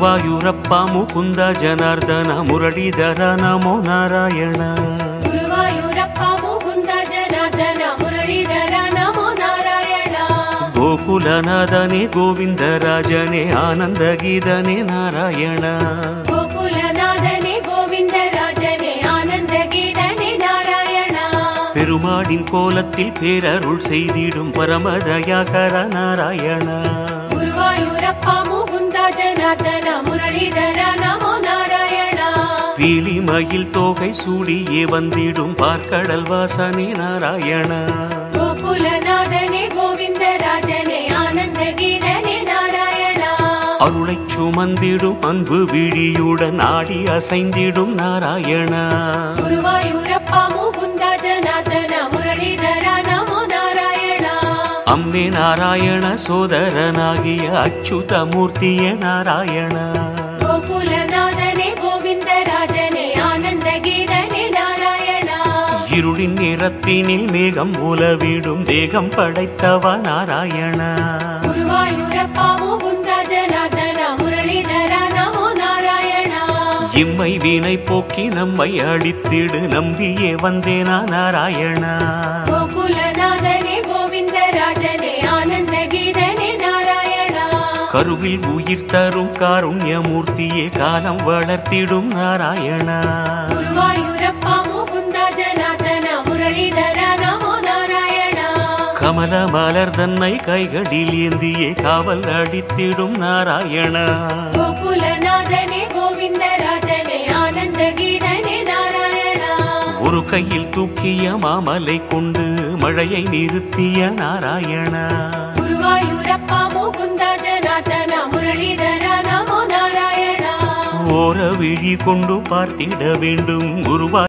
ಗುರುವಾಯೂರಪ್ಪ ಮುಕುಂದ ಜನಾರ್ದನ ಮುರಳೀಧರ ನಮೋ ನಾರಾಯಣ ಗುರುವಾಯೂರಪ್ಪ ಮುಕುಂದ ಜನಾರ್ದನ ಮುರಳೀಧರ ನಮೋ ನಾರಾಯಣ ಗೋಕುಲನಾದನೆ ಗೋವಿಂದ ರಾಜನೇ ಆನಂದ ಗೀದನೆ ನಾರಾಯಣ ಗೋಕುಲನಾದನೆ ಗೋವಿಂದ ರಾಜನೇ ஆனந்த கீதனே நாராயண பெருமாடின் கோலத்தில் பேரருள் செய்திடும் பரமதயாகர நாராயண ಗುರುವಾಯೂರಪ್ಪ ಮುಕುಂದ ಜನಾರ್ದನ ಮುರಳೀಧರ ನಮೋ ನಾರಾಯಣ பீலிமயில் தோகை சூடியே வந்திடும் பார்க்கடல் வாசனே நாராயண ಗೋಕುಲನಾದನೆ ಗೋವಿಂದ ರಾಜನೇ ஆனந்த கீதனே நாராயண அருளைச் சுமந்திடும் அன்பு விழியுடன் ஆடி அசைந்திடும் நாராயண ಗುರುವಾಯೂರಪ್ಪ ಮುಕುಂದ ಜನಾರ್ದನ ಮುರಳೀಧರ ನಮೋ ನಾರಾಯಣ அம்மே நாராயண சோதரனாகிய அச்சுத மூர்த்தியே நாராயண ಗೋಕುಲನಾದನೆ ಗೋವಿಂದ ರಾಜನೇ ஆனந்த கீதனே நாராயண இருளின் நிறத்தினில் மேகம் உலவிடும் தேகம் படைத்தவ நாராயண ಗುರುವಾಯೂರಪ್ಪ ಮುಕುಂದ ಜನಾರ್ದನ ಮುರಳೀಧರ ನಮೋ ನಾರಾಯಣ இம்மை வீணை போக்கி நம்மை அழித்திடு நம்பியே வந்தேனா நாராயண ಗೋಕುಲನಾದನೆ ಗೋವಿಂದ ರಾಜನೇ ஆனந்த கீதனே நாராயண கருவில் உயிர் தரும் காருண்யமூர்த்தியே காலம் வளர்த்திடும் நாராயண ಗುರುವಾಯೂರಪ್ಪ ಮುಕುಂದ ಜನಾರ್ದನ ಮುರಳೀಧರ ನಮೋ ನಾರಾಯಣ கமல மலர் தன்னை கைகளில் ஏந்தியே காவல் அளித்திடும் நாராயண ಗೋಕುಲನಾದನೆ ಗೋವಿಂದ ರಾಜನೇ ஆனந்த கீதனே நாராயண ஒரு கையில் தூக்கிய மாமலை கொண்டு மழையை நிறுத்திய நாராயண ಗುರುವಾಯೂರಪ್ಪ ಮುಕುಂದ ಜನಾರ್ದನ ಮುರಳೀಧರ ನಮೋ ನಾರಾಯಣ ஓர விழி கொண்டு பார்த்திட வேண்டும் குருவா